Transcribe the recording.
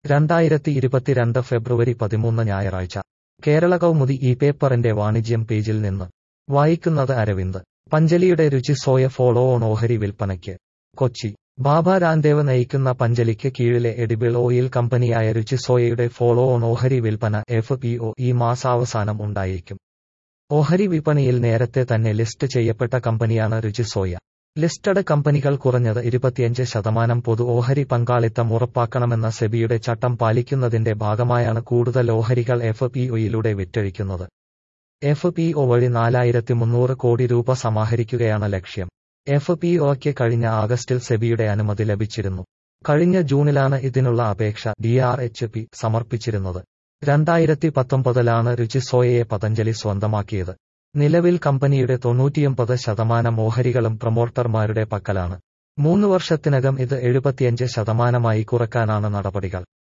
രണ്ടായിരത്തി ഇരുപത്തിരണ്ട് ഫെബ്രുവരി പതിമൂന്ന് ഞായറാഴ്ച കേരള കൗമുദി ഈ പേപ്പറിന്റെ വാണിജ്യം പേജിൽ നിന്ന് വായിക്കുന്നത് അരവിന്ദ് പഞ്ചലിയുടെ രുചി സോയ ഫോളോ ഓൺ ഓഹരി വിൽപ്പനയ്ക്ക് കൊച്ചി ബാബ രാംദേവ് നയിക്കുന്ന പഞ്ചലിക്ക് കീഴിലെ എഡിബിൾ ഓയിൽ കമ്പനിയായ രുചി സോയയുടെ ഫോളോ ഓൺ ഓഹരി വിൽപ്പന എഫ് പി ഒ ഈ മാസാവസാനം ഉണ്ടായേക്കും ഓഹരി വിപണിയിൽ നേരത്തെ തന്നെ ലിസ്റ്റ് ചെയ്യപ്പെട്ട കമ്പനിയാണ് രുചി സോയ ലിസ്റ്റഡ് കമ്പനികൾ കുറഞ്ഞത് ഇരുപത്തിയഞ്ച് ശതമാനം പൊതു ഓഹരി പങ്കാളിത്തം ഉറപ്പാക്കണമെന്ന സെബിയുടെ ചട്ടം പാലിക്കുന്നതിന്റെ ഭാഗമായാണ് കൂടുതൽ ഓഹരികൾ എഫ് പി ഒയിലൂടെ വിറ്റഴിക്കുന്നത് എഫ് പി ഒ വഴി നാലായിരത്തി മുന്നൂറ് കോടി രൂപ സമാഹരിക്കുകയാണ് ലക്ഷ്യം എഫ് പി ഒക്ക് കഴിഞ്ഞ ആഗസ്റ്റിൽ സെബിയുടെ അനുമതി ലഭിച്ചിരുന്നു കഴിഞ്ഞ ജൂണിലാണ് ഇതിനുള്ള അപേക്ഷ ഡി ആർ എച്ച് പി സമർപ്പിച്ചിരുന്നത് രണ്ടായിരത്തി പത്തൊമ്പതിലാണ് രുചി സോയയെ പതഞ്ജലി സ്വന്തമാക്കിയത് നിലവിൽ കമ്പനിയുടെ തൊണ്ണൂറ്റിയൊമ്പത് ശതമാനം ഓഹരികളും പ്രൊമോട്ടർമാരുടെ പക്കലാണ് മൂന്ന് വർഷത്തിനകം ഇത് എഴുപത്തിയഞ്ച് ശതമാനമായി കുറക്കാനാണ് നടപടികൾ